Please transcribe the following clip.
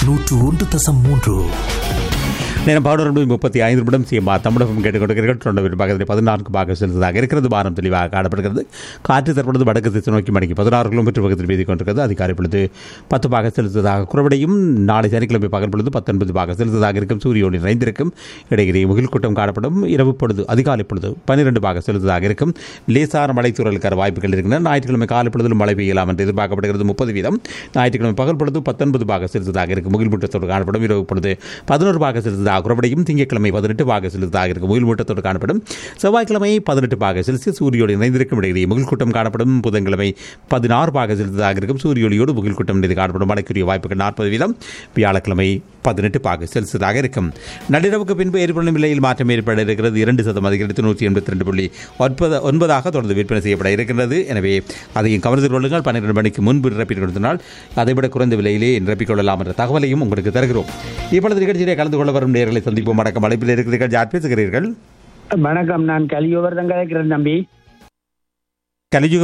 நூற்று ஒன்று தசம் மூன்று நேரம் பதினொரு முப்பத்தி ஐந்து நிமிடம் சிஎம்ஆ தமிழகம் கேட்டுக்கொண்டிருக்கிறீர்கள் தொண்டர் பக்கத்தில் பதினான்கு பாக செலுத்ததாக இருக்கிறது வானம் தெளிவாக காணப்படுகிறது காற்று தற்பொழுது வடக்கு திசை நோக்கி மணிக்கு பதினாறு கிலோமீட்டர் பக்கத்தில் வீதி கொண்டிருக்கிறது அதிகாலை பொழுது பத்து பாக செலுத்ததாக குறைவடையும் நாளை சனிக்கிழமை பகல் பொழுது பத்தொன்பது பாக செலுத்ததாக இருக்கும் சூரியோடு நிறைந்திருக்கும் இடையிலே முகில் கூட்டம் காணப்படும் இரவு பொழுது அதிகாலை பொழுது பன்னிரண்டு பாக செலுத்ததாக இருக்கும் லேசான மழை தூறலுக்கான வாய்ப்புகள் இருக்கின்றன ஞாயிற்றுக்கிழமை காலை பொழுதிலும் மழை பெய்யலாம் என்று எதிர்பார்க்கப்படுகிறது முப்பது வீதம் ஞாயிற்றுக்கிழமை பகல் பொழுது பத்தொன்பது பாக செலுத்ததாக இருக்கும் முகில் மூட்டத்தோடு காணப்படும் இரவு பொழுது பதினோரு பாக செலுத்ததாக குறைவடையும் திங்கட்கிழமை பதினெட்டு பாக செலுத்ததாக இருக்கும் முகில் மூட்டத்தோடு காணப்படும் செவ்வாய்க்கிழமை பதினெட்டு பாக செல்சியஸ் சூரியோடு இணைந்திருக்கும் இடையிலே முகில் கூட்டம் காணப்படும் புதன்கிழமை பதினாறு பாக செலுத்ததாக இருக்கும் சூரியோடியோடு முகில் கூட்டம் இடையே காணப்படும் மழைக்குரிய வாய்ப்புகள் நாற்பது வீதம் வியாழக்கிழமை பதினெட்டு பாக செல்சியஸாக இருக்கும் நள்ளிரவுக்கு பின்பு எரிபொருளும் விலையில் மாற்றம் ஏற்பட இருக்கிறது இரண்டு சதம் அதிகரித்து நூற்றி எண்பத்தி ரெண்டு புள்ளி ஒன்பது ஒன்பதாக தொடர்ந்து விற்பனை செய்யப்பட இருக்கின்றது எனவே அதையும் கவனத்தில் கொள்ளுங்கள் பன்னிரண்டு மணிக்கு முன்பு நிரப்பிக் கொடுத்தனால் அதைவிட குறைந்த விலையிலே நிரப்பிக் கொள்ளலாம் என்ற தகவலையும் உங்களுக்கு தருகிறோம் இப்பொழுது நிகழ்ச்சியிலே கலந்து கொள்ள வரும் நேர்களை சந்திப்போம் அடக்கம் அழைப்பில் இருக்கிறீர்கள் யார் பேசுகிறீர்கள் வணக்கம் நான் கலியோவர் தான் கலைக்கிறேன் தம்பி கலியுக